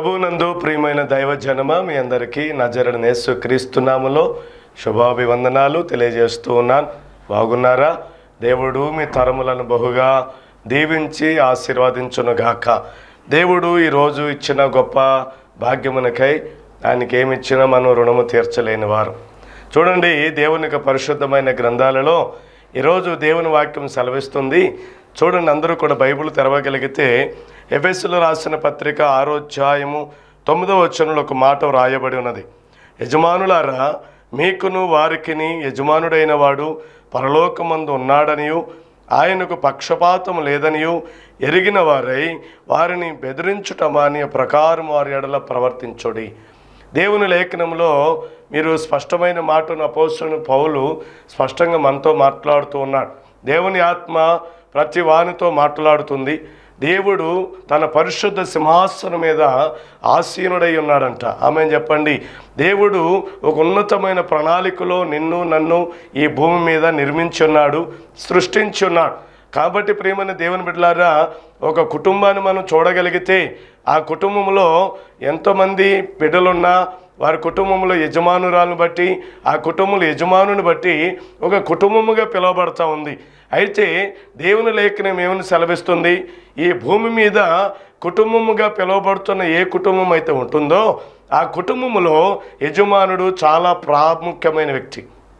ప్రభువునందు ప్రియమైన దైవ జనమ మీ అందరికీ నజరడ నేసు క్రీస్తునాములో శుభాభివందనాలు తెలియజేస్తూ ఉన్నాను బాగున్నారా దేవుడు మీ తరములను బహుగా దీవించి ఆశీర్వదించునుగాక దేవుడు ఈరోజు ఇచ్చిన గొప్ప భాగ్యమునకై ఆయనకి ఏమి ఇచ్చినా మనం రుణము తీర్చలేని వారు చూడండి దేవుని యొక్క పరిశుద్ధమైన గ్రంథాలలో ఈరోజు దేవుని వాక్యం సెలవిస్తుంది చూడండి అందరూ కూడా బైబిల్ తెరవగలిగితే ఎఫెస్సులో రాసిన పత్రిక ఆరో అధ్యాయము తొమ్మిదో వచనంలో ఒక మాట వ్రాయబడి ఉన్నది యజమానులారా మీకును వారికిని యజమానుడైన వాడు పరలోకమందు ఉన్నాడనియు ఆయనకు పక్షపాతం లేదనియు ఎరిగిన వారై వారిని బెదిరించుట మాని ప్రకారం వారి ఎడల ప్రవర్తించుడి దేవుని లేఖనంలో మీరు స్పష్టమైన మాటను అపోస్తుని పౌలు స్పష్టంగా మనతో మాట్లాడుతూ ఉన్నాడు దేవుని ఆత్మ ప్రతి వానితో మాట్లాడుతుంది దేవుడు తన పరిశుద్ధ సింహాసనం మీద ఆసీనుడై ఉన్నాడంట ఆమె చెప్పండి దేవుడు ఒక ఉన్నతమైన ప్రణాళికలో నిన్ను నన్ను ఈ భూమి మీద నిర్మించి ఉన్నాడు సృష్టించి ఉన్నాడు కాబట్టి ప్రియమైన దేవుని బిడ్డలారా ఒక కుటుంబాన్ని మనం చూడగలిగితే ఆ కుటుంబంలో ఎంతోమంది బిడ్డలున్నా వారి కుటుంబంలో యజమానురాలను బట్టి ఆ కుటుంబంలో యజమానుని బట్టి ఒక కుటుంబముగా పిలువబడతా ఉంది అయితే దేవుని లేఖనం ఏమని సెలవిస్తుంది ఈ భూమి మీద కుటుంబముగా పిలువబడుతున్న ఏ కుటుంబం అయితే ఉంటుందో ఆ కుటుంబములో యజమానుడు చాలా ప్రాముఖ్యమైన వ్యక్తి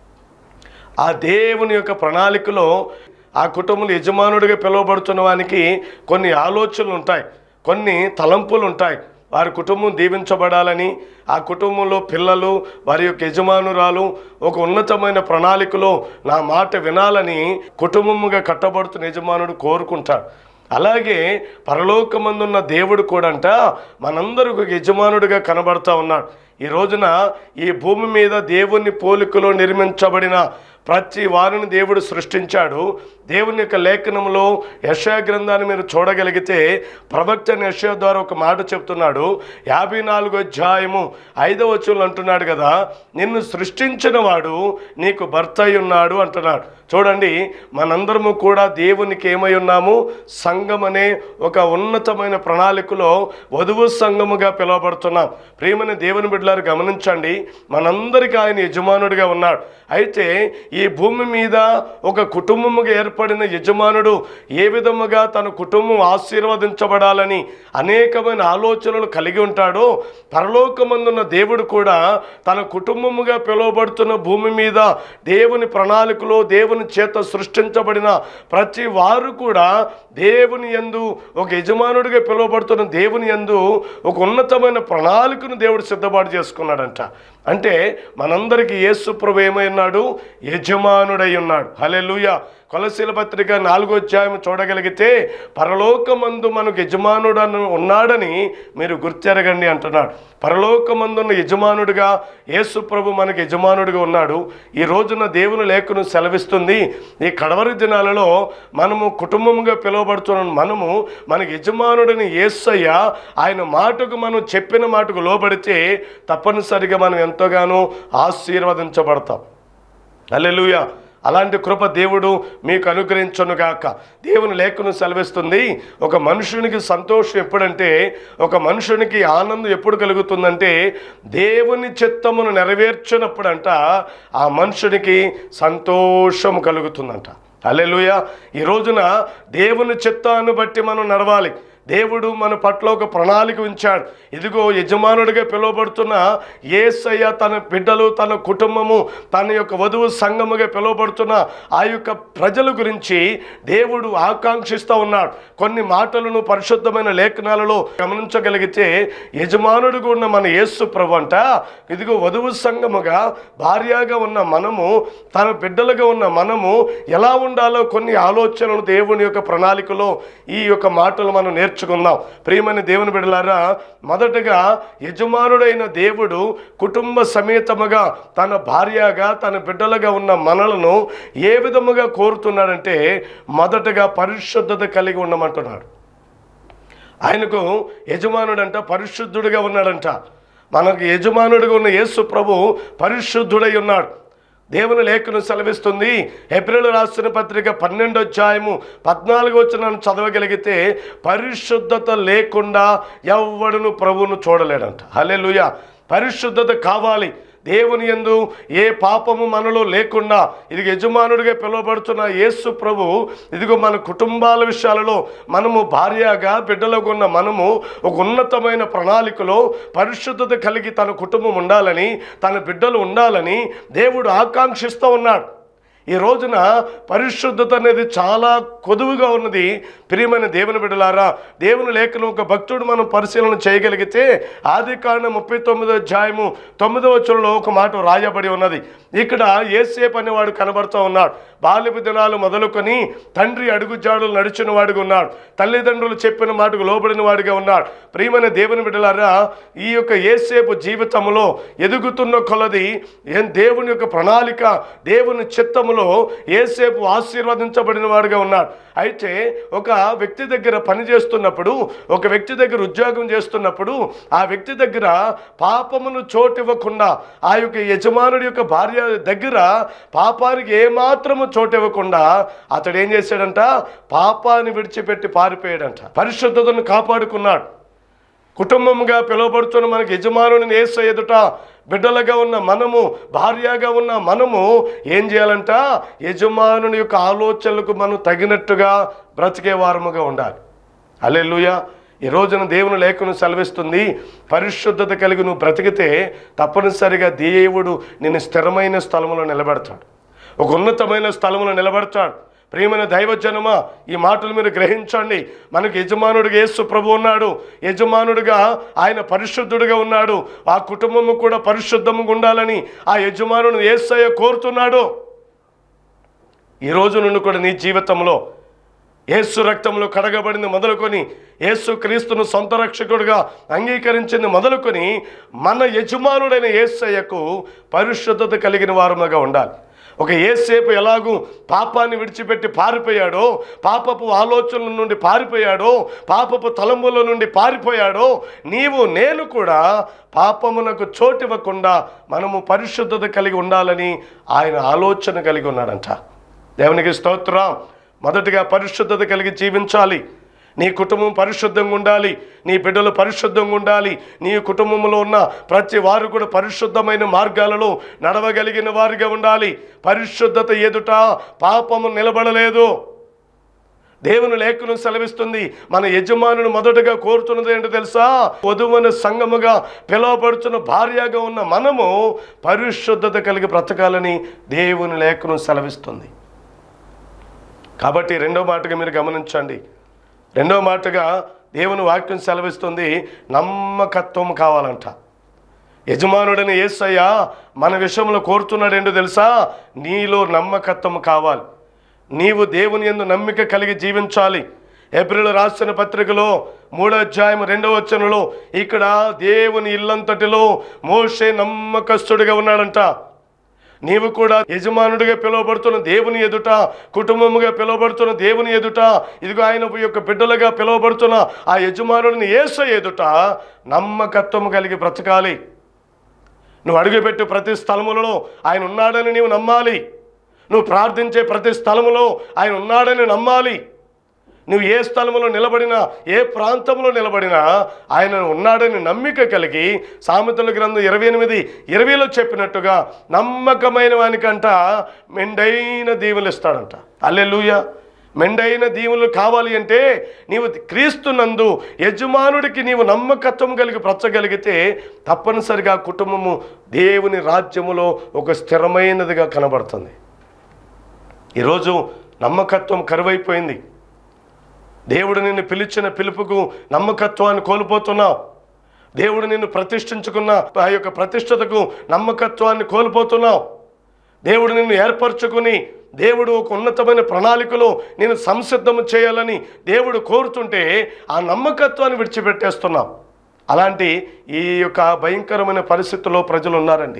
ఆ దేవుని యొక్క ప్రణాళికలో ఆ కుటుంబంలో యజమానుడిగా పిలువబడుతున్న వానికి కొన్ని ఆలోచనలు ఉంటాయి కొన్ని తలంపులు ఉంటాయి వారి కుటుంబం దీవించబడాలని ఆ కుటుంబంలో పిల్లలు వారి యొక్క యజమానురాలు ఒక ఉన్నతమైన ప్రణాళికలో నా మాట వినాలని కుటుంబముగా కట్టబడుతున్న యజమానుడు కోరుకుంటాడు అలాగే పరలోకమందున్న దేవుడు కూడంట మనందరికి ఒక యజమానుడిగా కనబడతా ఉన్నాడు ఈ రోజున ఈ భూమి మీద దేవుని పోలికలో నిర్మించబడిన ప్రతి వారిని దేవుడు సృష్టించాడు దేవుని యొక్క లేఖనంలో యశా గ్రంథాన్ని మీరు చూడగలిగితే ప్రవక్త యశా ద్వారా ఒక మాట చెప్తున్నాడు యాభై నాలుగో అధ్యాయము ఐదవ వచనంలో అంటున్నాడు కదా నిన్ను సృష్టించిన వాడు నీకు భర్త అయి ఉన్నాడు అంటున్నాడు చూడండి మనందరము కూడా దేవునికి ఏమై ఉన్నాము సంఘం అనే ఒక ఉన్నతమైన ప్రణాళికలో వధువు సంఘముగా పిలువబడుతున్నాం ప్రియమైన దేవుని బిడ్డలారు గమనించండి మనందరికీ ఆయన యజమానుడిగా ఉన్నాడు అయితే ఈ భూమి మీద ఒక కుటుంబముగా ఏర్పడిన యజమానుడు ఏ విధముగా తన కుటుంబం ఆశీర్వదించబడాలని అనేకమైన ఆలోచనలు కలిగి ఉంటాడో పరలోకమందున్న దేవుడు కూడా తన కుటుంబముగా పిలువబడుతున్న భూమి మీద దేవుని ప్రణాళికలో దేవుని చేత సృష్టించబడిన ప్రతి వారు కూడా దేవుని యందు ఒక యజమానుడిగా పిలువబడుతున్న దేవుని యందు ఒక ఉన్నతమైన ప్రణాళికను దేవుడు సిద్ధపాటు చేసుకున్నాడంట అంటే మనందరికీ యేసు ప్రభు ఏమై ఉన్నాడు యజమానుడై ఉన్నాడు హలెలుయ కొలశీల పత్రిక నాలుగో అధ్యాయం చూడగలిగితే పరలోకమందు మనకు యజమానుడు ఉన్నాడని మీరు గుర్తెరగండి అంటున్నాడు పరలోకమందున్న యజమానుడిగా యేసు ప్రభు మనకు యజమానుడిగా ఉన్నాడు ఈ రోజున దేవుని లేఖను సెలవిస్తుంది ఈ కడవరి దినాలలో మనము కుటుంబముగా పిలువబడుతున్న మనము మనకి యజమానుడిని యేసయ్య ఆయన మాటకు మనం చెప్పిన మాటకు లోబడితే తప్పనిసరిగా మనం ఎంతగానో ఆశీర్వదించబడతాం అల్లెలుయ అలాంటి కృప దేవుడు మీకు అనుగ్రహించనుగాక దేవుని లేఖను సెలవిస్తుంది ఒక మనుషునికి సంతోషం ఎప్పుడంటే ఒక మనుషునికి ఆనందం ఎప్పుడు కలుగుతుందంటే దేవుని చిత్తమును నెరవేర్చినప్పుడంట ఆ మనుషునికి సంతోషం కలుగుతుందంట అల్లెలుయ ఈ రోజున దేవుని చిత్తాన్ని బట్టి మనం నడవాలి దేవుడు మన పట్ల ఒక ప్రణాళిక ఉంచాడు ఇదిగో యజమానుడిగా పిలువబడుతున్న ఏసయ్య తన బిడ్డలు తన కుటుంబము తన యొక్క వధువు సంఘముగా పిలువబడుతున్న ఆ యొక్క ప్రజల గురించి దేవుడు ఆకాంక్షిస్తూ ఉన్నాడు కొన్ని మాటలను పరిశుద్ధమైన లేఖనాలలో గమనించగలిగితే యజమానుడిగా ఉన్న మన యేసు ప్రభు అంట ఇదిగో వధువు సంఘముగా భార్యగా ఉన్న మనము తన బిడ్డలుగా ఉన్న మనము ఎలా ఉండాలో కొన్ని ఆలోచనలు దేవుని యొక్క ప్రణాళికలో ఈ యొక్క మాటలు మనం నేర్చుకుందాం ప్రియమైన దేవుని బిడ్డలారా మొదటగా యజమానుడైన దేవుడు కుటుంబ సమేతముగా తన భార్యగా తన బిడ్డలుగా ఉన్న మనలను ఏ విధముగా కోరుతున్నాడంటే మొదటగా పరిశుద్ధత కలిగి ఉండమంటున్నాడు ఆయనకు యజమానుడంట పరిశుద్ధుడిగా ఉన్నాడంట మనకు యజమానుడిగా ఉన్న యేసు ప్రభు పరిశుద్ధుడై ఉన్నాడు దేవుని లేఖను సెలవిస్తుంది ఏప్రిల్ రాసిన పత్రిక పన్నెండు అధ్యాయము పద్నాలుగు వచ్చిన చదవగలిగితే పరిశుద్ధత లేకుండా ఎవ్వడును ప్రభువును చూడలేడంట హల్లెలూయ పరిశుద్ధత కావాలి దేవుని యందు ఏ పాపము మనలో లేకుండా ఇది యజమానుడిగా పిలువబడుతున్న యేసు ప్రభు ఇదిగో మన కుటుంబాల విషయాలలో మనము భార్యగా బిడ్డలకు ఉన్న మనము ఒక ఉన్నతమైన ప్రణాళికలో పరిశుద్ధత కలిగి తన కుటుంబం ఉండాలని తన బిడ్డలు ఉండాలని దేవుడు ఆకాంక్షిస్తూ ఉన్నాడు ఈ రోజున పరిశుద్ధత అనేది చాలా కొదువుగా ఉన్నది ప్రియమైన దేవుని బిడ్డలారా దేవుని లేఖను ఒక భక్తుడు మనం పరిశీలన చేయగలిగితే ఆది కాండ ముప్పై తొమ్మిదో అధ్యాయము తొమ్మిదో వచ్చరంలో ఒక మాట రాయబడి ఉన్నది ఇక్కడ ఏసేపు అనేవాడు కనబడుతూ ఉన్నాడు బాల్యపు దినాలు మొదలుకొని తండ్రి అడుగుజాడులు నడిచిన వాడిగా ఉన్నాడు తల్లిదండ్రులు చెప్పిన మాటకు లోబడిన వాడిగా ఉన్నాడు ప్రియమైన దేవుని బిడ్డలారా ఈ యొక్క ఏసేపు జీవితంలో ఎదుగుతున్న కొలది ఏం దేవుని యొక్క ప్రణాళిక దేవుని చిత్తములో ఏసేపు ఆశీర్వదించబడిన వాడిగా ఉన్నాడు అయితే ఒక వ్యక్తి దగ్గర పని చేస్తున్నప్పుడు ఒక వ్యక్తి దగ్గర ఉద్యోగం చేస్తున్నప్పుడు ఆ వ్యక్తి దగ్గర పాపమును చోటివ్వకుండా ఆ యొక్క యజమానుడి యొక్క భార్య దగ్గర పాపానికి ఏమాత్రము చోటివ్వకుండా అతడు ఏం చేశాడంట పాపాన్ని విడిచిపెట్టి పారిపోయాడంట పరిశుద్ధతను కాపాడుకున్నాడు కుటుంబంగా పిలువబడుతున్న మనకి యజమానుని ఏస ఎదుట బిడ్డలుగా ఉన్న మనము భార్యగా ఉన్న మనము ఏం చేయాలంట యజమానుని యొక్క ఆలోచనలకు మనం తగినట్టుగా బ్రతికే వారముగా ఉండాలి అల్లెలుయ ఈ రోజున దేవుని లేఖను సెలవిస్తుంది పరిశుద్ధత కలిగి నువ్వు బ్రతికితే తప్పనిసరిగా దేవుడు నిన్ను స్థిరమైన స్థలంలో నిలబెడతాడు ఒక ఉన్నతమైన స్థలంలో నిలబెడతాడు ప్రియమైన దైవజనమా ఈ మాటలు మీరు గ్రహించండి మనకు యజమానుడిగా యేసు ప్రభు ఉన్నాడు యజమానుడిగా ఆయన పరిశుద్ధుడిగా ఉన్నాడు ఆ కుటుంబము కూడా పరిశుద్ధముగా ఉండాలని ఆ యజమానుని యేసయ్య కోరుతున్నాడు ఈ రోజు నుండి కూడా నీ జీవితంలో యేసు రక్తంలో కడగబడింది మొదలుకొని యేసు క్రీస్తును సొంత రక్షకుడిగా అంగీకరించింది మొదలుకొని మన యజమానుడైన యేసయ్యకు పరిశుద్ధత కలిగిన వారముగా ఉండాలి ఒక ఏసేపు ఎలాగూ పాపాన్ని విడిచిపెట్టి పారిపోయాడో పాపపు ఆలోచనల నుండి పారిపోయాడో పాపపు తలంబుల నుండి పారిపోయాడో నీవు నేను కూడా పాపమునకు చోటివ్వకుండా మనము పరిశుద్ధత కలిగి ఉండాలని ఆయన ఆలోచన కలిగి ఉన్నాడంట దేవునికి స్తోత్రం మొదటిగా పరిశుద్ధత కలిగి జీవించాలి నీ కుటుంబం పరిశుద్ధంగా ఉండాలి నీ బిడ్డలు పరిశుద్ధంగా ఉండాలి నీ కుటుంబంలో ఉన్న ప్రతి వారు కూడా పరిశుద్ధమైన మార్గాలలో నడవగలిగిన వారిగా ఉండాలి పరిశుద్ధత ఎదుట పాపము నిలబడలేదు దేవుని లేఖను సెలవిస్తుంది మన యజమానుని మొదటగా కోరుతున్నది ఏంటో తెలుసా వధువున సంగముగా పిలువబడుతున్న భార్యగా ఉన్న మనము పరిశుద్ధత కలిగి బ్రతకాలని దేవుని లేఖను సెలవిస్తుంది కాబట్టి రెండో మాటగా మీరు గమనించండి రెండో మాటగా దేవుని వాక్యం సెలవిస్తుంది నమ్మకత్వం కావాలంట యజమానుడని ఏసయ్య మన విషయంలో కోరుతున్నాడు ఏంటో తెలుసా నీలో నమ్మకత్వం కావాలి నీవు దేవుని ఎందు నమ్మిక కలిగి జీవించాలి ఏప్రిల్ రాసిన పత్రికలో మూడో అధ్యాయం రెండవ వచనంలో ఇక్కడ దేవుని ఇల్లంతటిలో మోషే నమ్మకస్తుడిగా ఉన్నాడంట నీవు కూడా యజమానుడిగా పిలువబడుతున్న దేవుని ఎదుట కుటుంబముగా పిలువబడుతున్న దేవుని ఎదుట ఇదిగో ఆయన యొక్క బిడ్డలుగా పిలువబడుతున్న ఆ యజమానుడిని ఏస ఎదుట నమ్మకత్వం కలిగి బ్రతకాలి నువ్వు అడుగుపెట్టు ప్రతి స్థలములలో ఆయన ఉన్నాడని నీవు నమ్మాలి నువ్వు ప్రార్థించే ప్రతి స్థలములో ఆయన ఉన్నాడని నమ్మాలి నువ్వు ఏ స్థలంలో నిలబడినా ఏ ప్రాంతంలో నిలబడినా ఆయన ఉన్నాడని నమ్మిక కలిగి సామెతల గ్రంథం ఇరవై ఎనిమిది ఇరవైలో చెప్పినట్టుగా నమ్మకమైన వానికంట మెండైన దీవులు ఇస్తాడంట అల్లెలుయ మెండైన దీవులు కావాలి అంటే నీవు క్రీస్తునందు యజమానుడికి నీవు నమ్మకత్వం కలిగి బ్రతకగలిగితే తప్పనిసరిగా కుటుంబము దేవుని రాజ్యములో ఒక స్థిరమైనదిగా కనబడుతుంది ఈరోజు నమ్మకత్వం కరువైపోయింది దేవుడు నిన్ను పిలిచిన పిలుపుకు నమ్మకత్వాన్ని కోల్పోతున్నావు దేవుడు నిన్ను ప్రతిష్ఠించుకున్న ఆ యొక్క ప్రతిష్టతకు నమ్మకత్వాన్ని కోల్పోతున్నావు దేవుడు నిన్ను ఏర్పరచుకుని దేవుడు ఒక ఉన్నతమైన ప్రణాళికలో నేను సంసిద్ధము చేయాలని దేవుడు కోరుతుంటే ఆ నమ్మకత్వాన్ని విడిచిపెట్టేస్తున్నాం అలాంటి ఈ యొక్క భయంకరమైన పరిస్థితుల్లో ప్రజలు ఉన్నారండి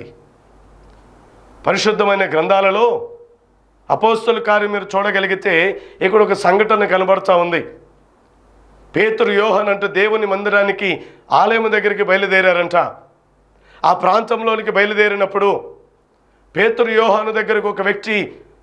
పరిశుద్ధమైన గ్రంథాలలో అపోస్తుల కార్యం మీరు చూడగలిగితే ఇక్కడ ఒక సంఘటన కనబడుతూ ఉంది పేతురు యోహన్ అంటే దేవుని మందిరానికి ఆలయం దగ్గరికి బయలుదేరారంట ఆ ప్రాంతంలోనికి బయలుదేరినప్పుడు పేతురు యోహాను దగ్గరకు ఒక వ్యక్తి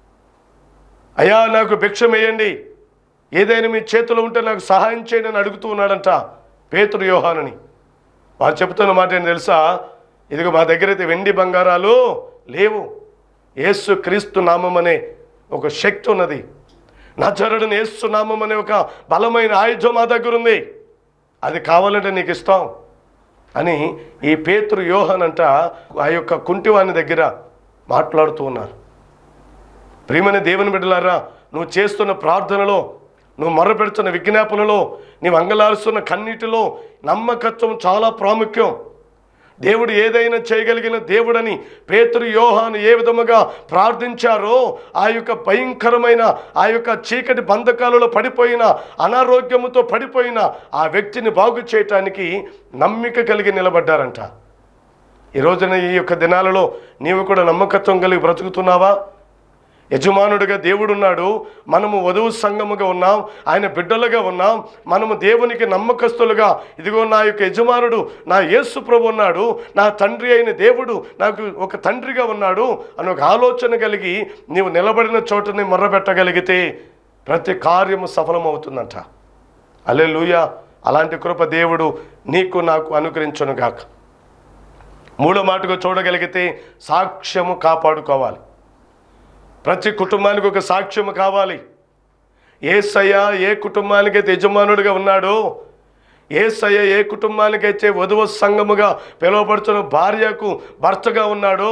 అయ్యా నాకు భిక్షం వేయండి ఏదైనా మీ చేతిలో ఉంటే నాకు సహాయం చేయండి అని అడుగుతూ ఉన్నాడంట పేతురు యోహానుని వారు చెబుతున్న మాట ఏంటి తెలుసా ఇదిగో మా దగ్గర అయితే వెండి బంగారాలు లేవు యేసు క్రీస్తు నామం అనే ఒక శక్తి ఉన్నది నజరుడిని యేసు నామం అనే ఒక బలమైన ఆయుధం మా దగ్గర ఉంది అది కావాలంటే నీకు ఇస్తాం అని ఈ పేతురు యోహన్ అంట ఆ యొక్క కుంటివాని దగ్గర మాట్లాడుతూ ఉన్నారు ప్రియమైన దేవుని బిడ్డలారా నువ్వు చేస్తున్న ప్రార్థనలో నువ్వు మొర్రపెడుతున్న విజ్ఞాపనలో నీవు అంగలారుస్తున్న కన్నీటిలో నమ్మకత్వం చాలా ప్రాముఖ్యం దేవుడు ఏదైనా చేయగలిగిన దేవుడని పేతురు యోహాను ఏ విధముగా ప్రార్థించారో ఆ యొక్క భయంకరమైన ఆ యొక్క చీకటి బంధకాలలో పడిపోయిన అనారోగ్యముతో పడిపోయిన ఆ వ్యక్తిని బాగు చేయటానికి నమ్మిక కలిగి నిలబడ్డారంట ఈ రోజున ఈ యొక్క దినాలలో నీవు కూడా నమ్మకత్వం కలిగి బ్రతుకుతున్నావా యజమానుడిగా దేవుడున్నాడు మనము వధువు సంఘముగా ఉన్నాం ఆయన బిడ్డలుగా ఉన్నాం మనము దేవునికి నమ్మకస్తులుగా ఇదిగో నా యొక్క యజమానుడు నా యేసు ప్రభు ఉన్నాడు నా తండ్రి అయిన దేవుడు నాకు ఒక తండ్రిగా ఉన్నాడు అని ఒక ఆలోచన కలిగి నీవు నిలబడిన చోటని మొర్రబెట్టగలిగితే ప్రతి కార్యము సఫలమవుతుందంట అలే అలాంటి కృప దేవుడు నీకు నాకు అనుగ్రహించును గాక మూడో మాటగా చూడగలిగితే సాక్ష్యము కాపాడుకోవాలి ప్రతి కుటుంబానికి ఒక సాక్ష్యం కావాలి ఏసయ్య ఏ కుటుంబానికైతే యజమానుడిగా ఉన్నాడో ఏసయ్య ఏ కుటుంబానికైతే వధువు సంఘముగా పిలువబడుతున్న భార్యకు భర్తగా ఉన్నాడో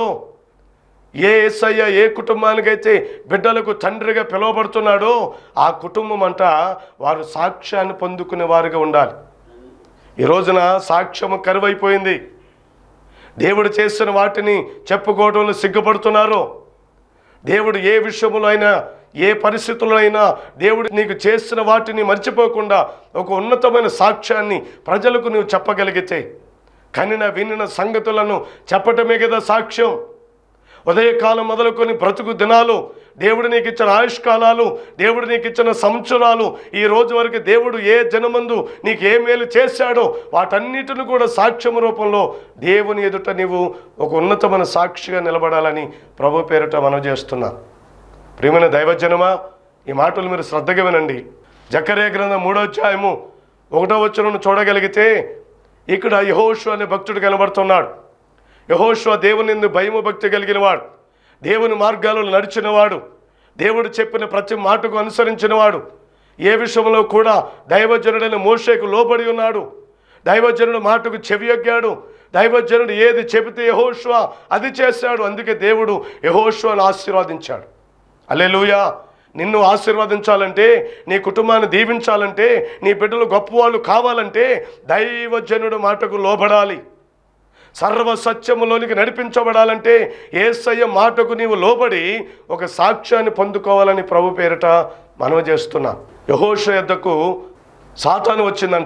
ఏ ఏసయ్య ఏ కుటుంబానికైతే బిడ్డలకు తండ్రిగా పిలువబడుతున్నాడో ఆ కుటుంబం అంట వారు సాక్ష్యాన్ని పొందుకునే వారుగా ఉండాలి ఈ రోజున సాక్ష్యము కరువైపోయింది దేవుడు చేసిన వాటిని చెప్పుకోవడంలో సిగ్గుపడుతున్నారు దేవుడు ఏ విషయంలో అయినా ఏ పరిస్థితుల్లో అయినా దేవుడు నీకు చేసిన వాటిని మర్చిపోకుండా ఒక ఉన్నతమైన సాక్ష్యాన్ని ప్రజలకు నువ్వు చెప్పగలిగితే కనిన వినిన సంగతులను చెప్పటమే కదా సాక్ష్యం ఉదయకాలం మొదలుకొని బ్రతుకు దినాలు దేవుడు నీకు ఇచ్చిన ఆయుష్కాలాలు దేవుడు నీకు ఇచ్చిన సంవత్సరాలు ఈ రోజు వరకు దేవుడు ఏ జనమందు నీకు ఏ మేలు చేశాడో వాటన్నిటిని కూడా సాక్ష్యం రూపంలో దేవుని ఎదుట నీవు ఒక ఉన్నతమైన సాక్షిగా నిలబడాలని ప్రభు పేరిట మనం చేస్తున్నా ప్రియమైన దైవజనమా ఈ మాటలు మీరు శ్రద్ధగా వినండి జకరే గ్రంథం మూడో అధ్యాయము ఒకటో వచ్చును చూడగలిగితే ఇక్కడ యహోషు అనే భక్తుడు కనబడుతున్నాడు యహోషువ దేవుని యందు భయము భక్తి కలిగిన వాడు దేవుని మార్గాలలో నడిచినవాడు దేవుడు చెప్పిన ప్రతి మాటకు అనుసరించినవాడు ఏ విషయంలో కూడా దైవజనుడైన మోషేకు లోబడి ఉన్నాడు దైవజనుడు మాటకు చెవియొగ్గాడు దైవజనుడు ఏది చెబితే యహోషువ అది చేశాడు అందుకే దేవుడు యహోషువను ఆశీర్వదించాడు అల్లెలుయా నిన్ను ఆశీర్వదించాలంటే నీ కుటుంబాన్ని దీవించాలంటే నీ బిడ్డలు గొప్పవాళ్ళు కావాలంటే దైవజనుడు మాటకు లోబడాలి సర్వ సత్యములోనికి నడిపించబడాలంటే ఏసయ్య మాటకు నీవు లోబడి ఒక సాక్ష్యాన్ని పొందుకోవాలని ప్రభు పేరిట మనవి చేస్తున్నా యహోష యొద్దకు సాతాను వచ్చిందంట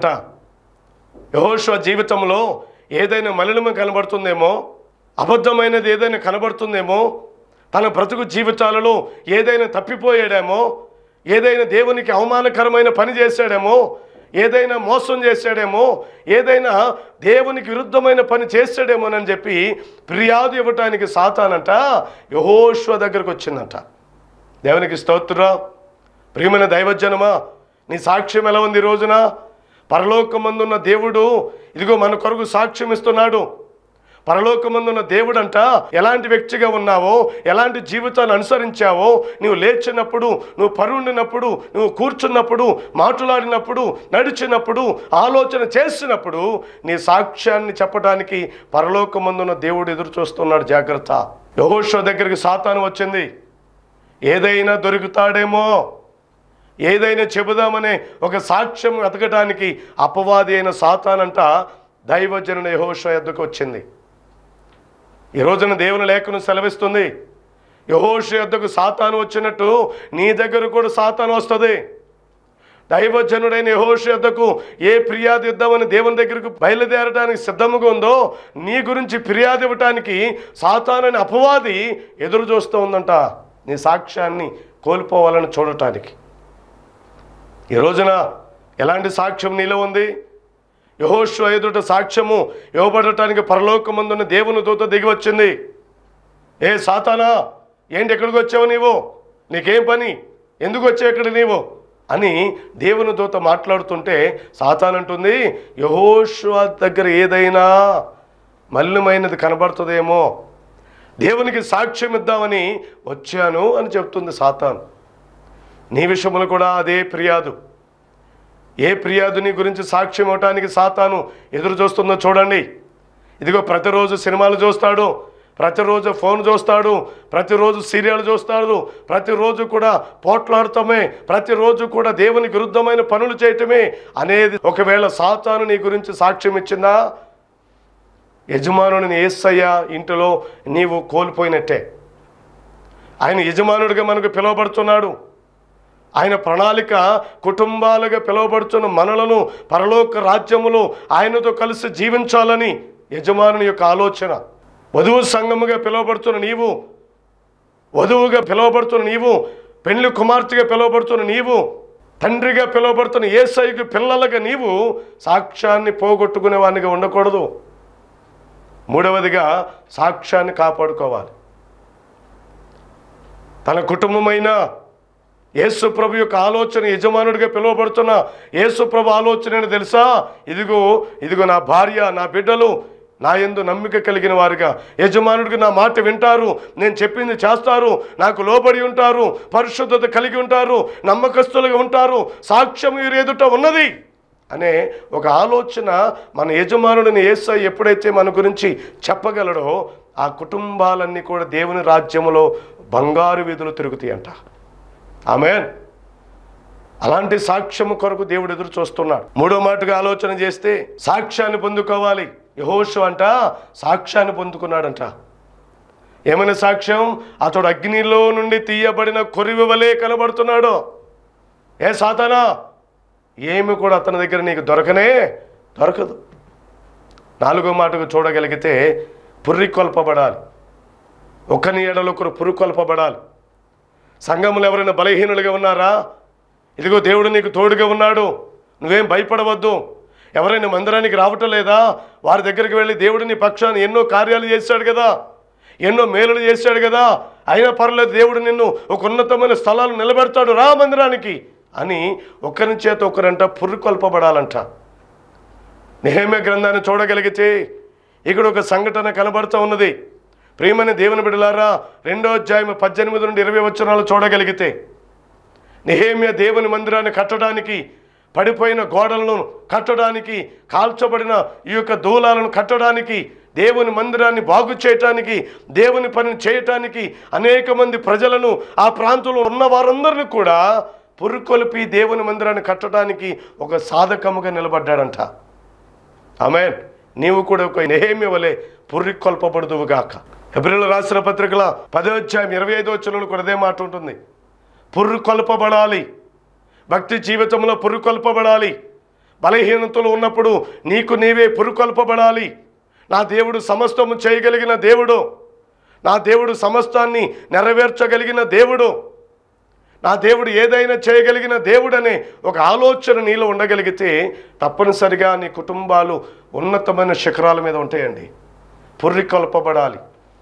యహోష జీవితంలో ఏదైనా మలినము కనబడుతుందేమో అబద్ధమైనది ఏదైనా కనబడుతుందేమో తన బ్రతుకు జీవితాలలో ఏదైనా తప్పిపోయాడేమో ఏదైనా దేవునికి అవమానకరమైన పని చేశాడేమో ఏదైనా మోసం చేశాడేమో ఏదైనా దేవునికి విరుద్ధమైన పని చేశాడేమోనని చెప్పి ఫిర్యాదు ఇవ్వటానికి సాతానంట యహోశ్వ దగ్గరకు వచ్చిందంట దేవునికి స్తోత్రం ప్రియమైన దైవజనమా నీ సాక్ష్యం ఎలా ఉంది ఈ రోజున పరలోకమందున్న దేవుడు ఇదిగో మన కొరకు సాక్ష్యం ఇస్తున్నాడు పరలోకమందున్న దేవుడంట ఎలాంటి వ్యక్తిగా ఉన్నావో ఎలాంటి జీవితాన్ని అనుసరించావో నువ్వు లేచినప్పుడు నువ్వు పరుండినప్పుడు నువ్వు కూర్చున్నప్పుడు మాట్లాడినప్పుడు నడిచినప్పుడు ఆలోచన చేసినప్పుడు నీ సాక్ష్యాన్ని చెప్పడానికి పరలోకమందున్న దేవుడు ఎదురు చూస్తున్నాడు జాగ్రత్త యహోషో దగ్గరికి సాతాను వచ్చింది ఏదైనా దొరుకుతాడేమో ఏదైనా చెబుదామనే ఒక సాక్ష్యం వెతకడానికి అపవాది అయిన సాతానంట దైవజనుని యహోష ఎద్దకు వచ్చింది ఈ రోజున దేవుని లేఖను సెలవిస్తుంది యహోష యొద్దకు సాతాను వచ్చినట్టు నీ దగ్గర కూడా సాతాను వస్తుంది దైవజనుడైన యహోష యొద్దకు ఏ ఫిర్యాదు ఇద్దామని దేవుని దగ్గరకు బయలుదేరడానికి సిద్ధముగా ఉందో నీ గురించి ఫిర్యాదు ఇవ్వటానికి సాతానని అపవాది ఎదురు చూస్తూ ఉందంట నీ సాక్ష్యాన్ని కోల్పోవాలని చూడటానికి ఈ రోజున ఎలాంటి సాక్ష్యం నీలో ఉంది యహోశ్వ ఎదుట సాక్ష్యము ఇవ్వబడటానికి పరలోకమందున్న దేవుని దూత దిగి వచ్చింది ఏ సాతానా ఏంటి ఎక్కడికి వచ్చావు నీవు నీకేం పని ఎందుకు వచ్చావు ఇక్కడ నీవు అని దేవుని దూత మాట్లాడుతుంటే సాతాన్ అంటుంది యహోషువ దగ్గర ఏదైనా మల్లిమైనది కనబడుతుందేమో దేవునికి సాక్ష్యం ఇద్దామని వచ్చాను అని చెప్తుంది సాతాన్ నీ విషయంలో కూడా అదే ఫిర్యాదు ఏ ఫిర్యాదుని గురించి సాక్ష్యం ఇవ్వటానికి సాతాను ఎదురు చూస్తుందో చూడండి ఇదిగో ప్రతిరోజు సినిమాలు చూస్తాడు ప్రతిరోజు ఫోన్ చూస్తాడు ప్రతిరోజు సీరియల్ చూస్తాడు ప్రతిరోజు కూడా పోట్లాడటమే ప్రతిరోజు కూడా దేవునికి విరుద్ధమైన పనులు చేయటమే అనేది ఒకవేళ సాతాను నీ గురించి సాక్ష్యం ఇచ్చిందా యజమానుని ఏసయ్య ఇంటిలో నీవు కోల్పోయినట్టే ఆయన యజమానుడిగా మనకు పిలువబడుతున్నాడు ఆయన ప్రణాళిక కుటుంబాలుగా పిలువబడుతున్న మనలను పరలోక రాజ్యములో ఆయనతో కలిసి జీవించాలని యజమానుని యొక్క ఆలోచన వధువు సంఘముగా పిలువబడుతున్న నీవు వధువుగా పిలువబడుతున్న నీవు పెళ్లి కుమార్తెగా పిలువబడుతున్న నీవు తండ్రిగా పిలువబడుతున్న ఏసైకి పిల్లలుగా నీవు సాక్ష్యాన్ని పోగొట్టుకునే వానిగా ఉండకూడదు మూడవదిగా సాక్ష్యాన్ని కాపాడుకోవాలి తన కుటుంబమైన యేసు ప్రభు యొక్క ఆలోచన యజమానుడిగా పిలువబడుతున్న యేసు ప్రభు ఆలోచన ఏంటో తెలుసా ఇదిగో ఇదిగో నా భార్య నా బిడ్డలు నా యందు నమ్మిక కలిగిన వారుగా యజమానుడికి నా మాట వింటారు నేను చెప్పింది చేస్తారు నాకు లోబడి ఉంటారు పరిశుద్ధత కలిగి ఉంటారు నమ్మకస్తులుగా ఉంటారు సాక్ష్యం వీరి ఎదుట ఉన్నది అనే ఒక ఆలోచన మన యజమానుడిని ఏసై ఎప్పుడైతే మన గురించి చెప్పగలడో ఆ కుటుంబాలన్నీ కూడా దేవుని రాజ్యములో బంగారు వీధులు తిరుగుతాయంట ఆమెన్ అలాంటి సాక్ష్యము కొరకు దేవుడు ఎదురు చూస్తున్నాడు మూడో మాటగా ఆలోచన చేస్తే సాక్ష్యాన్ని పొందుకోవాలి యహోషు అంట సాక్ష్యాన్ని పొందుకున్నాడంట ఏమైనా సాక్ష్యం అతడు అగ్నిలో నుండి తీయబడిన కొరివి వలె కనబడుతున్నాడు ఏ సాతానా ఏమి కూడా అతని దగ్గర నీకు దొరకనే దొరకదు నాలుగో మాటకు చూడగలిగితే పుర్రికొల్పబడాలి ఒకని ఎడలు ఒకరు పురుకొల్పబడాలి సంఘములు ఎవరైనా బలహీనులుగా ఉన్నారా ఇదిగో దేవుడు నీకు తోడుగా ఉన్నాడు నువ్వేం భయపడవద్దు ఎవరైనా మందిరానికి రావటం లేదా వారి దగ్గరికి వెళ్ళి దేవుడు నీ పక్షాన్ని ఎన్నో కార్యాలు చేశాడు కదా ఎన్నో మేలులు చేశాడు కదా అయినా పర్లేదు దేవుడు నిన్ను ఒక ఉన్నతమైన స్థలాలు నిలబెడతాడు రా మందిరానికి అని ఒకరి చేత ఒకరంట పుర్రుకొల్పబడాలంట నిహేమ్య గ్రంథాన్ని చూడగలిగితే ఇక్కడ ఒక సంఘటన కనబడుతూ ఉన్నది ప్రియమైన దేవుని బిడలారా రెండో అధ్యాయం పద్దెనిమిది నుండి ఇరవై వచనాలు చూడగలిగితే నిహేమ్య దేవుని మందిరాన్ని కట్టడానికి పడిపోయిన గోడలను కట్టడానికి కాల్చబడిన ఈ యొక్క దూలాలను కట్టడానికి దేవుని మందిరాన్ని బాగు చేయటానికి దేవుని పనిని చేయటానికి అనేక మంది ప్రజలను ఆ ప్రాంతంలో ఉన్న వారందరిని కూడా పురుకొలిపి దేవుని మందిరాన్ని కట్టడానికి ఒక సాధకముగా నిలబడ్డాడంట ఆమెన్ నీవు కూడా ఒక నెహేమి వలె పుర్రికొల్పబడుదువుగాక ఎబ్రిల్ రాసిన పత్రికల పదో అధ్యాయం ఇరవై ఐదో వచ్చిన కూడా అదే మాట ఉంటుంది పుర్రుకొల్పబడాలి భక్తి జీవితంలో పురుకొల్పబడాలి బలహీనతలు ఉన్నప్పుడు నీకు నీవే పురుకొల్పబడాలి నా దేవుడు సమస్తము చేయగలిగిన దేవుడు నా దేవుడు సమస్తాన్ని నెరవేర్చగలిగిన దేవుడు నా దేవుడు ఏదైనా చేయగలిగిన దేవుడనే ఒక ఆలోచన నీలో ఉండగలిగితే తప్పనిసరిగా నీ కుటుంబాలు ఉన్నతమైన శిఖరాల మీద ఉంటాయండి పుర్రికొల్పబడాలి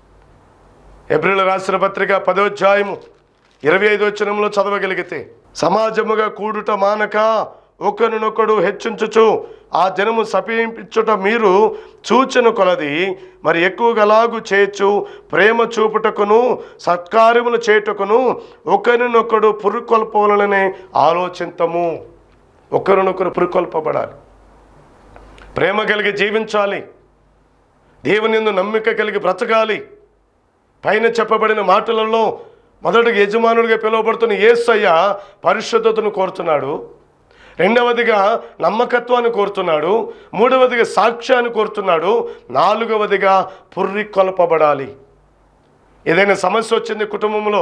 ఏప్రిల్ రాసిన పత్రిక పదోధ్యాయము ఇరవై ఐదు వచనంలో చదవగలిగితే సమాజముగా కూడుట మానక ఒకరినొకడు హెచ్చించుచు ఆ జనము సమీపించుట మీరు సూచన కొలది మరి ఎక్కువగలాగు చేయొచ్చు ప్రేమ చూపుటకును సత్కార్యములు చేయుటకును ఒకరినొకడు పురుకొల్పవలననే ఆలోచింతము ఒకరినొకరు పురుకొల్పబడాలి ప్రేమ కలిగి జీవించాలి దేవుని యందు నమ్మిక కలిగి బ్రతకాలి పైన చెప్పబడిన మాటలలో మొదటిగా యజమానుడిగా పిలువబడుతున్న యేసయ్య పరిశుద్ధతను కోరుతున్నాడు రెండవదిగా నమ్మకత్వాన్ని కోరుతున్నాడు మూడవదిగా సాక్ష్యాన్ని కోరుతున్నాడు నాలుగవదిగా పుర్రి కొలపబడాలి ఏదైనా సమస్య వచ్చింది కుటుంబంలో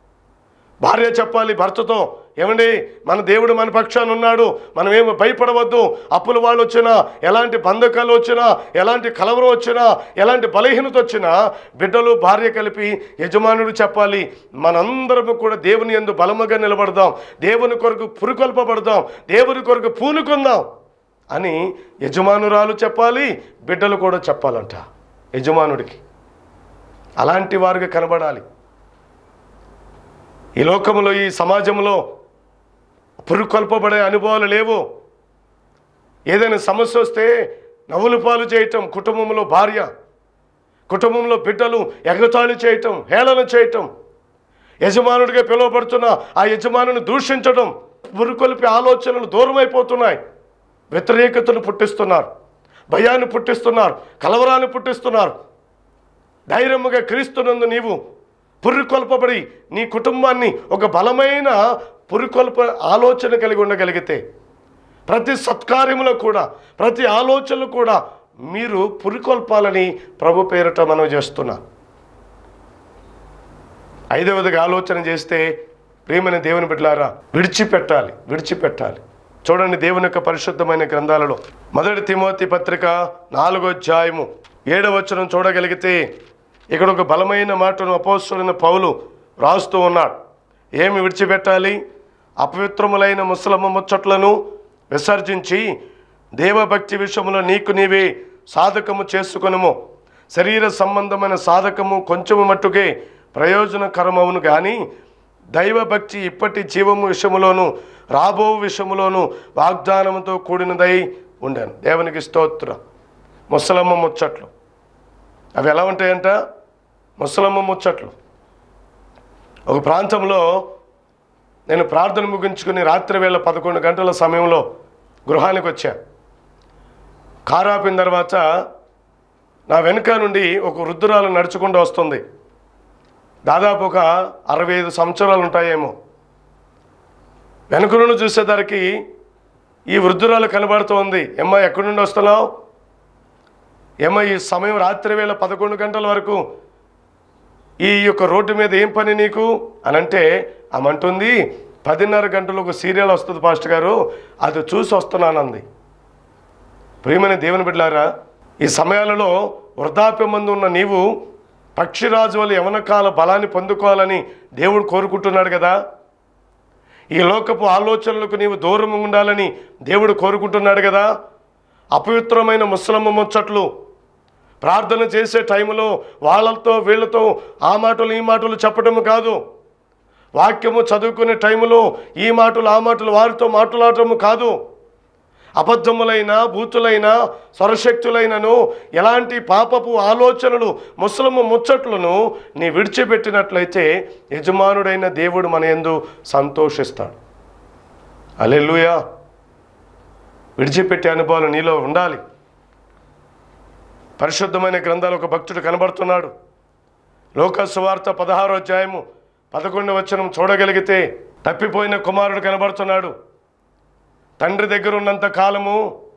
భార్య చెప్పాలి భర్తతో ఏమండి మన దేవుడు మన పక్షాన ఉన్నాడు మనం ఏమి భయపడవద్దు అప్పుల వాళ్ళు వచ్చినా ఎలాంటి బంధకాలు వచ్చినా ఎలాంటి కలవరం వచ్చినా ఎలాంటి బలహీనత వచ్చినా బిడ్డలు భార్య కలిపి యజమానుడు చెప్పాలి మనందరము కూడా దేవుని ఎందు బలముగా నిలబడదాం దేవుని కొరకు పురుకొల్పబడదాం దేవుని కొరకు పూనుకుందాం అని యజమానురాలు చెప్పాలి బిడ్డలు కూడా చెప్పాలంట యజమానుడికి అలాంటి వారుగా కనబడాలి ఈ లోకములో ఈ సమాజంలో పురుకొల్పబడే అనుభవాలు లేవు ఏదైనా సమస్య వస్తే నవ్వులు పాలు చేయటం కుటుంబంలో భార్య కుటుంబంలో బిడ్డలు ఎగతాళి చేయటం హేళన చేయటం యజమానుడిగా పిలువబడుతున్న ఆ యజమానుని దూషించడం పురుకొల్పి ఆలోచనలు దూరం అయిపోతున్నాయి వ్యతిరేకతను పుట్టిస్తున్నారు భయాన్ని పుట్టిస్తున్నారు కలవరాన్ని పుట్టిస్తున్నారు ధైర్యముగా క్రీస్తునందు నీవు పురికొల్పబడి నీ కుటుంబాన్ని ఒక బలమైన పురికొల్ప ఆలోచన కలిగి ఉండగలిగితే ప్రతి సత్కార్యములో కూడా ప్రతి ఆలోచనలు కూడా మీరు పురికొల్పాలని ప్రభు పేరిట మనం చేస్తున్నా ఐదవదిగా ఆలోచన చేస్తే ప్రియమైన దేవుని బిడ్డలారా విడిచిపెట్టాలి విడిచిపెట్టాలి చూడండి దేవుని యొక్క పరిశుద్ధమైన గ్రంథాలలో మొదటి తిమోతి పత్రిక నాలుగో అధ్యాయము ఏడవ వచనం చూడగలిగితే ఇక్కడ ఒక బలమైన మాటను అపోస్తుడైన పౌలు రాస్తూ ఉన్నాడు ఏమి విడిచిపెట్టాలి అపవిత్రములైన ముసలమ్మ ముచ్చట్లను విసర్జించి దేవభక్తి విషయంలో నీకు నీవే సాధకము చేసుకొనుము శరీర సంబంధమైన సాధకము కొంచెము మట్టుకే ప్రయోజనకరమవును కానీ దైవభక్తి ఇప్పటి జీవము విషయములోను రాబో విషయములోను వాగ్దానముతో కూడినదై ఉండాను దేవునికి స్తోత్రం ముసలమ్మ ముచ్చట్లు అవి ఎలా ఉంటాయంట ముసలమ్మ ముచ్చట్లు ఒక ప్రాంతంలో నేను ప్రార్థన ముగించుకుని రాత్రి వేళ పదకొండు గంటల సమయంలో గృహానికి వచ్చా కారు ఆపిన తర్వాత నా వెనుక నుండి ఒక వృద్ధురాలు నడుచుకుంటూ వస్తుంది దాదాపు ఒక అరవై ఐదు సంవత్సరాలు ఉంటాయేమో వెనుక నుండి చూసేసరికి ఈ వృద్ధురాలు కనబడుతోంది ఏమ్మా ఎక్కడి నుండి వస్తున్నావు ఏమ్మా ఈ సమయం రాత్రి వేళ పదకొండు గంటల వరకు ఈ యొక్క రోడ్డు మీద ఏం పని నీకు అని అంటే ఆమంటుంది పదిన్నర గంటలు ఒక సీరియల్ వస్తుంది పాస్టర్ గారు అది చూసి వస్తున్నానంది ప్రియమైన దేవుని బిడ్డలారా ఈ సమయాలలో వృద్ధాప్యం మందు ఉన్న నీవు పక్షిరాజు వల్ల యవనకాల బలాన్ని పొందుకోవాలని దేవుడు కోరుకుంటున్నాడు కదా ఈ లోకపు ఆలోచనలకు నీవు దూరం ఉండాలని దేవుడు కోరుకుంటున్నాడు కదా అపవిత్రమైన ముసలమ్మ ముచ్చట్లు ప్రార్థన చేసే టైంలో వాళ్ళతో వీళ్ళతో ఆ మాటలు ఈ మాటలు చెప్పడం కాదు వాక్యము చదువుకునే టైంలో ఈ మాటలు ఆ మాటలు వారితో మాట్లాడటము కాదు అబద్ధములైన భూతులైన స్వరశక్తులైనను ఎలాంటి పాపపు ఆలోచనలు ముసలము ముచ్చట్లను నీ విడిచిపెట్టినట్లయితే యజమానుడైన దేవుడు మన యందు సంతోషిస్తాడు అలెలుయా విడిచిపెట్టే అనుభవాలు నీలో ఉండాలి పరిశుద్ధమైన గ్రంథాలు ఒక భక్తుడు కనబడుతున్నాడు లోక సువార్త పదహారో అధ్యాయము పదకొండు వచనం చూడగలిగితే తప్పిపోయిన కుమారుడు కనబడుతున్నాడు తండ్రి దగ్గర ఉన్నంత కాలము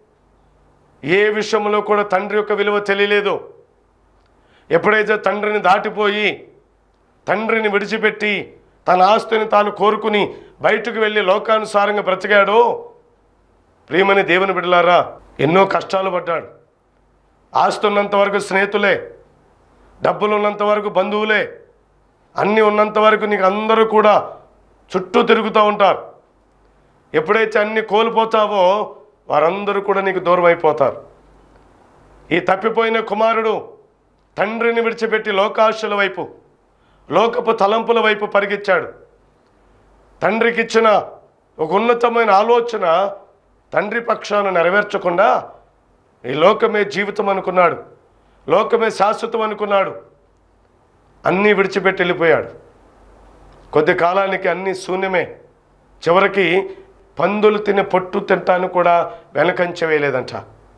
ఏ విషయంలో కూడా తండ్రి యొక్క విలువ తెలియలేదు ఎప్పుడైతే తండ్రిని దాటిపోయి తండ్రిని విడిచిపెట్టి తన ఆస్తిని తాను కోరుకుని బయటకు వెళ్ళి లోకానుసారంగా బ్రతికాడో ప్రియమని దేవుని బిడ్డలారా ఎన్నో కష్టాలు పడ్డాడు ఆస్తి ఉన్నంత వరకు స్నేహితులే డబ్బులు ఉన్నంత వరకు బంధువులే అన్నీ ఉన్నంత వరకు నీకు అందరూ కూడా చుట్టూ తిరుగుతూ ఉంటారు ఎప్పుడైతే అన్ని కోల్పోతావో వారందరూ కూడా నీకు దూరం అయిపోతారు ఈ తప్పిపోయిన కుమారుడు తండ్రిని విడిచిపెట్టి లోకాశల వైపు లోకపు తలంపుల వైపు పరిగెచ్చాడు తండ్రికి ఇచ్చిన ఒక ఉన్నతమైన ఆలోచన తండ్రి పక్షాన నెరవేర్చకుండా ఈ లోకమే జీవితం అనుకున్నాడు లోకమే శాశ్వతం అనుకున్నాడు అన్నీ విడిచిపెట్టి వెళ్ళిపోయాడు కొద్ది కాలానికి అన్నీ శూన్యమే చివరికి పందులు తినే పొట్టు తింటాను కూడా వెనకంచ వేయలేదంట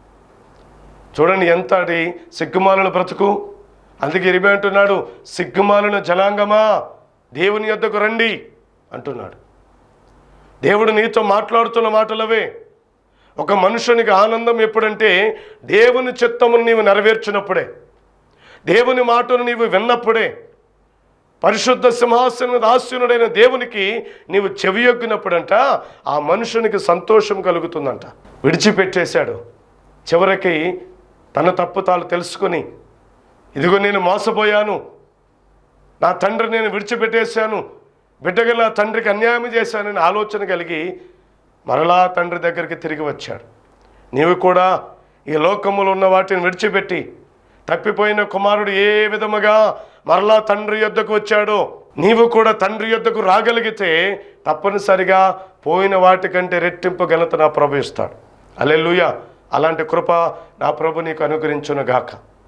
చూడండి ఎంతటి సిగ్గుమాలను బ్రతుకు అందుకే ఇరిమే అంటున్నాడు సిగ్గుమాలిన జనాంగమా దేవుని యొద్దకు రండి అంటున్నాడు దేవుడు నీతో మాట్లాడుతున్న మాటలవే ఒక మనుషునికి ఆనందం ఎప్పుడంటే దేవుని చిత్తమును నీవు నెరవేర్చినప్పుడే దేవుని మాటను నీవు విన్నప్పుడే పరిశుద్ధ సింహాసన దాస్యునుడైన దేవునికి నీవు చెవియొగ్గినప్పుడంట ఆ మనుషునికి సంతోషం కలుగుతుందంట విడిచిపెట్టేశాడు చివరికి తన తప్పు తాను తెలుసుకొని ఇదిగో నేను మోసపోయాను నా తండ్రి నేను విడిచిపెట్టేశాను బిడ్డగా నా తండ్రికి అన్యాయం చేశానని ఆలోచన కలిగి మరలా తండ్రి దగ్గరికి తిరిగి వచ్చాడు నీవు కూడా ఈ లోకములో ఉన్న వాటిని విడిచిపెట్టి తప్పిపోయిన కుమారుడు ఏ విధముగా మరలా తండ్రి యొద్దకు వచ్చాడో నీవు కూడా తండ్రి యొద్దకు రాగలిగితే తప్పనిసరిగా పోయిన వాటికంటే రెట్టింపు ఘనత నా ప్రభు ఇస్తాడు అలెలుయ అలాంటి కృప నా ప్రభు నీకు అనుగ్రహించును గాక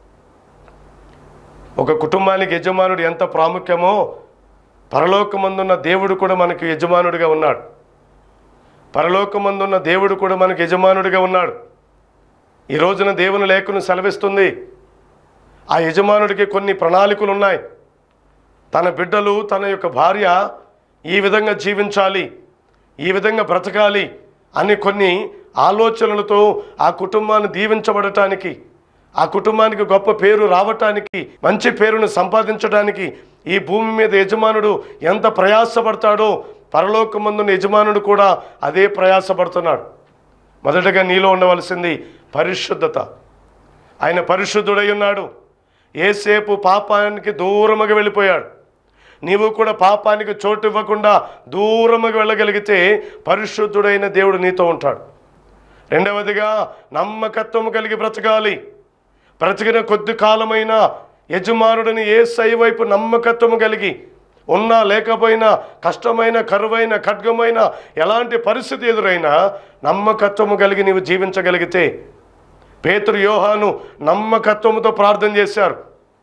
ఒక కుటుంబానికి యజమానుడు ఎంత ప్రాముఖ్యమో పరలోకమందున్న దేవుడు కూడా మనకు యజమానుడిగా ఉన్నాడు పరలోకమందున్న దేవుడు కూడా మనకు యజమానుడిగా ఉన్నాడు ఈ రోజున దేవుని లేఖను సెలవిస్తుంది ఆ యజమానుడికి కొన్ని ప్రణాళికలు ఉన్నాయి తన బిడ్డలు తన యొక్క భార్య ఈ విధంగా జీవించాలి ఈ విధంగా బ్రతకాలి అని కొన్ని ఆలోచనలతో ఆ కుటుంబాన్ని దీవించబడటానికి ఆ కుటుంబానికి గొప్ప పేరు రావటానికి మంచి పేరును సంపాదించడానికి ఈ భూమి మీద యజమానుడు ఎంత ప్రయాసపడతాడో పరలోకమందున్న యజమానుడు కూడా అదే ప్రయాసపడుతున్నాడు మొదటగా నీలో ఉండవలసింది పరిశుద్ధత ఆయన పరిశుద్ధుడై ఉన్నాడు ఏసేపు పాపానికి దూరముగా వెళ్ళిపోయాడు నీవు కూడా పాపానికి చోటు ఇవ్వకుండా దూరముగా వెళ్ళగలిగితే పరిశుద్ధుడైన దేవుడు నీతో ఉంటాడు రెండవదిగా నమ్మకత్వము కలిగి బ్రతకాలి బ్రతికిన కొద్ది కాలమైన యజమానుడిని ఏ సై వైపు నమ్మకత్వము కలిగి ఉన్నా లేకపోయినా కష్టమైన కరువైన ఖడ్గమైన ఎలాంటి పరిస్థితి ఎదురైనా నమ్మకత్వము కలిగి నీవు జీవించగలిగితే పేతురు యోహాను నమ్మకత్వముతో ప్రార్థన చేశారు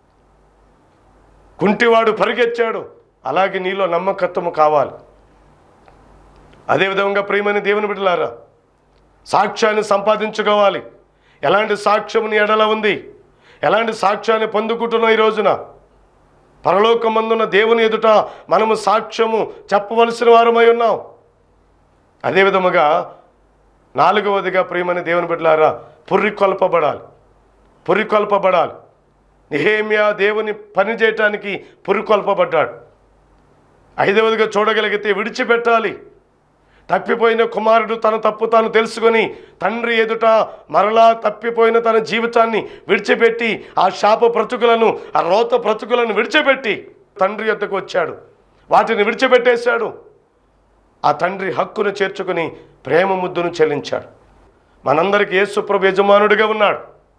కుంటివాడు పరిగెత్తాడు అలాగే నీలో నమ్మకత్వము కావాలి అదేవిధంగా ప్రియమైన దేవుని బిడ్డలారా సాక్ష్యాన్ని సంపాదించుకోవాలి ఎలాంటి సాక్ష్యం నీ ఎడల ఉంది ఎలాంటి సాక్ష్యాన్ని పొందుకుంటున్నావు ఈ రోజున పరలోకమందున్న దేవుని ఎదుట మనము సాక్ష్యము చెప్పవలసిన వారమై ఉన్నాం అదే విధముగా నాలుగవదిగా ప్రియమైన దేవుని బిడ్డలారా పుర్రి కొల్పబడాలి పురి కొల్పబడాలి నిహేమియా దేవుని పని చేయటానికి పురి కొల్పబడ్డాడు ఐదవదిగా చూడగలిగితే విడిచిపెట్టాలి తప్పిపోయిన కుమారుడు తన తప్పు తాను తెలుసుకొని తండ్రి ఎదుట మరలా తప్పిపోయిన తన జీవితాన్ని విడిచిపెట్టి ఆ శాప బ్రతుకులను ఆ రోత బ్రతుకులను విడిచిపెట్టి తండ్రి యొద్దకు వచ్చాడు వాటిని విడిచిపెట్టేశాడు ఆ తండ్రి హక్కును చేర్చుకుని ప్రేమ ముద్దును చెల్లించాడు మనందరికీ యేసుప్రభు యజమానుడిగా ఉన్నాడు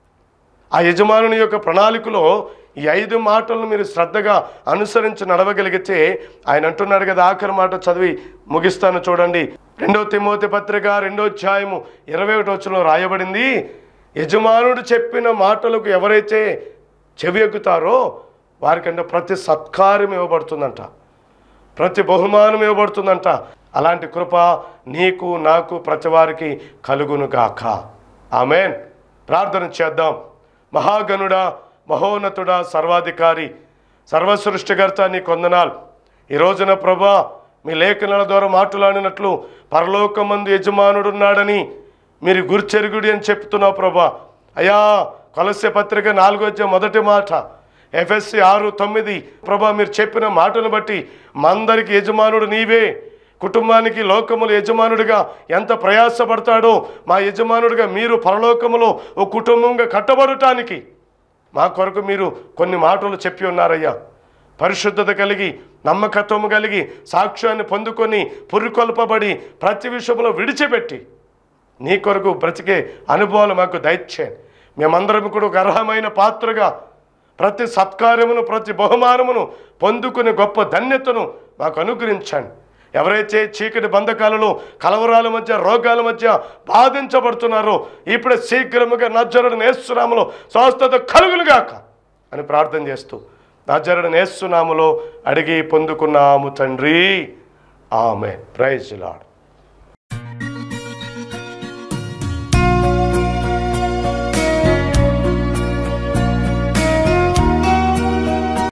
ఆ యజమానుని యొక్క ప్రణాళికలో ఈ ఐదు మాటలను మీరు శ్రద్ధగా అనుసరించి నడవగలిగితే ఆయన అంటున్నాడు కదా ఆఖరి మాట చదివి ముగిస్తాను చూడండి రెండో తిమోతి పత్రిక రెండో అధ్యాయము ఇరవై ఒకటి వచ్చిన రాయబడింది యజమానుడు చెప్పిన మాటలకు ఎవరైతే చెవి ఎక్కుతారో వారికంటే ప్రతి సత్కార్యం ఇవ్వబడుతుందంట ప్రతి బహుమానం ఇవ్వబడుతుందంట అలాంటి కృప నీకు నాకు ప్రతి వారికి కలుగును గాక ఆమెన్ ప్రార్థన చేద్దాం మహాగణుడా మహోన్నతుడా సర్వాధికారి సర్వసృష్టికర్త నీ కొందనాలు ఈ రోజున ప్రభా మీ లేఖనాల ద్వారా మాట్లాడినట్లు పరలోకమందు యజమానుడున్నాడని మీరు గుర్చెరుగుడి అని చెప్తున్నావు ప్రభా అయ్యా కొలస్య పత్రిక నాలుగో అధ్యాయం మొదటి మాట ఎఫ్ఎస్సి ఆరు తొమ్మిది ప్రభా మీరు చెప్పిన మాటను బట్టి మందరికి యజమానుడు నీవే కుటుంబానికి లోకములు యజమానుడిగా ఎంత ప్రయాసపడతాడో మా యజమానుడిగా మీరు పరలోకములో ఓ కుటుంబంగా కట్టబడటానికి మా కొరకు మీరు కొన్ని మాటలు చెప్పి ఉన్నారయ్యా పరిశుద్ధత కలిగి నమ్మకత్వము కలిగి సాక్ష్యాన్ని పొందుకొని పురికొల్పబడి ప్రతి విషయంలో విడిచిపెట్టి నీ కొరకు బ్రతికే అనుభవాలు మాకు దయచేయండి మేమందరం కూడా ఒక అర్హమైన పాత్రగా ప్రతి సత్కార్యమును ప్రతి బహుమానమును పొందుకునే గొప్ప ధన్యతను మాకు అనుగ్రహించండి ఎవరైతే చీకటి బంధకాలలో కలవరాల మధ్య రోగాల మధ్య బాధించబడుతున్నారో ఇప్పుడే శీఘ్రముగా నజ్జరుడు నేస్తున్నాములో స్వస్థత కలుగులుగాక అని ప్రార్థన చేస్తూ నజ్జరుడు నేస్తున్నాములో అడిగి పొందుకున్నాము తండ్రి ఆమె ప్రైజ్ లాడ్